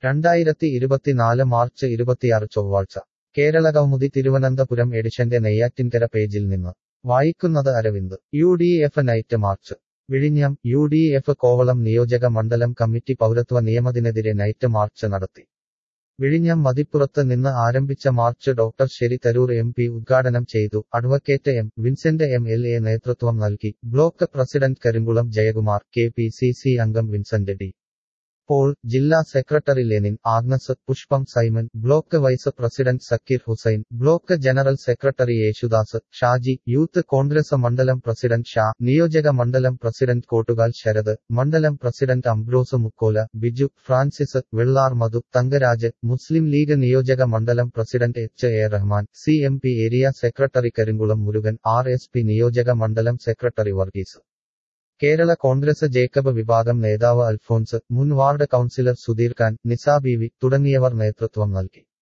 രണ്ടായിരത്തി ഇരുപത്തിനാല് മാർച്ച് ഇരുപത്തിയാറ് ചൊവ്വാഴ്ച കേരള കൗമുദി തിരുവനന്തപുരം എഡിഷന്റെ നെയ്യാറ്റിൻകര പേജിൽ നിന്ന് വായിക്കുന്നത് Aravind U D F night march വിഴിഞ്ഞം യു ഡി എഫ് കോവളം നിയോജക മണ്ഡലം കമ്മിറ്റി പൗരത്വ നിയമത്തിനെതിരെ നൈറ്റ് മാർച്ച് നടത്തി വിഴിഞ്ഞം മതിപ്പുറത്ത് നിന്ന് ആരംഭിച്ച മാർച്ച് ഡോക്ടർ ശരി തരൂർ എം പി ഉദ്ഘാടനം ചെയ്തു advocate M Vincent M L A നേതൃത്വം നൽകി block president Karinkulam Jayakumar K P C C അംഗം വിൻസെന്റ് ഡി പോൾ ജില്ലാ secretary Lenin Agnes Pushpam Simon block vice president Zakir Hussain block general secretary Yesudas Shaji youth Congress മണ്ഡലം പ്രസിഡന്റ് ഷാ നിയോജക മണ്ഡലം പ്രസിഡന്റ് കോട്ടുകാൽ ശരത് മണ്ഡലം president Ambrose Mukkola Biju Francis Vellar Madhu Thankaraj Muslim League നിയോജക മണ്ഡലം president H A Rahman C M P area secretary Karinkulam Murugan R S P നിയോജക മണ്ഡലം സെക്രട്ടറി വർഗീസ് കേരള കോൺഗ്രസ് ജേക്കബ് വിഭാഗം നേതാവ് അൽഫോൻസ് മുൻ വാർഡ് കൌൺസിലർ സുധീർ ഖാൻ നിസാ ബീവി തുടങ്ങിയവർ നേതൃത്വം നൽകി